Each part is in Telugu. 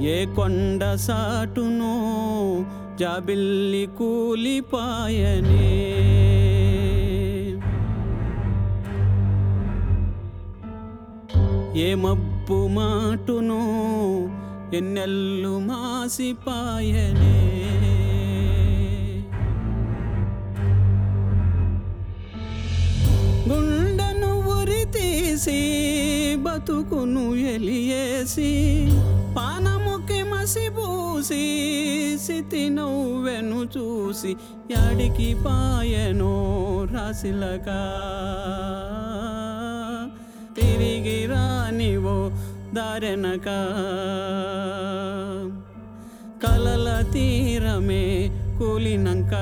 ఏ కొండ సాటునో జాబిల్లి కూలిపాయనే ఏ మబ్బు మాటునో ఎన్నెల్లు మాసిపాయనే గుండెను ఉరి తీసి బతుకును ఎలియేసి పానముకి మసిబూసి సితి నవ్వెను చూసి యాడికి పాయనో రాసిలక తిరిగి రానివో దారెనక కలల తీరమే కూలినంక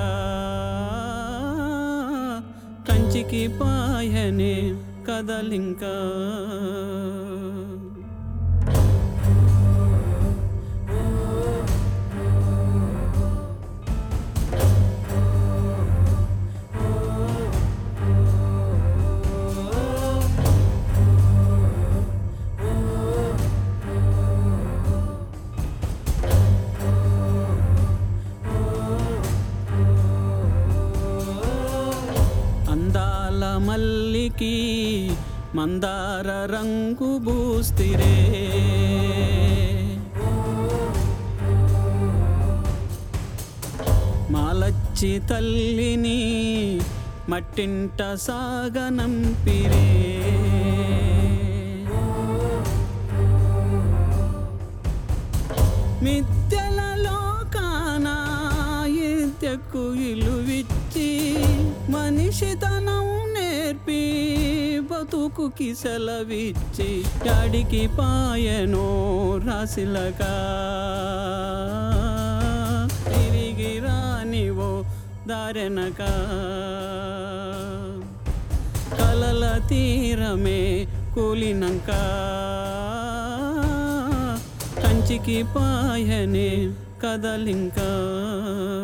కంచికి పాయనే కదలింకా అందాల మల్లికి మందార రంగు బూస్తిరే మాలచ్చి తల్లిని మట్టింట సాగనంపిరే మిథ్యలలో కానా ఇద్దకు ఇలువిచ్చి మనిషితనం నేర్పి బతుకుకి సెలవిచ్చి యాడికి పాయనో రాసిలగా తిరిగి రానివో దారెనక కలల తీరమే కూలినంక కంచికి పాయనే కదలింకా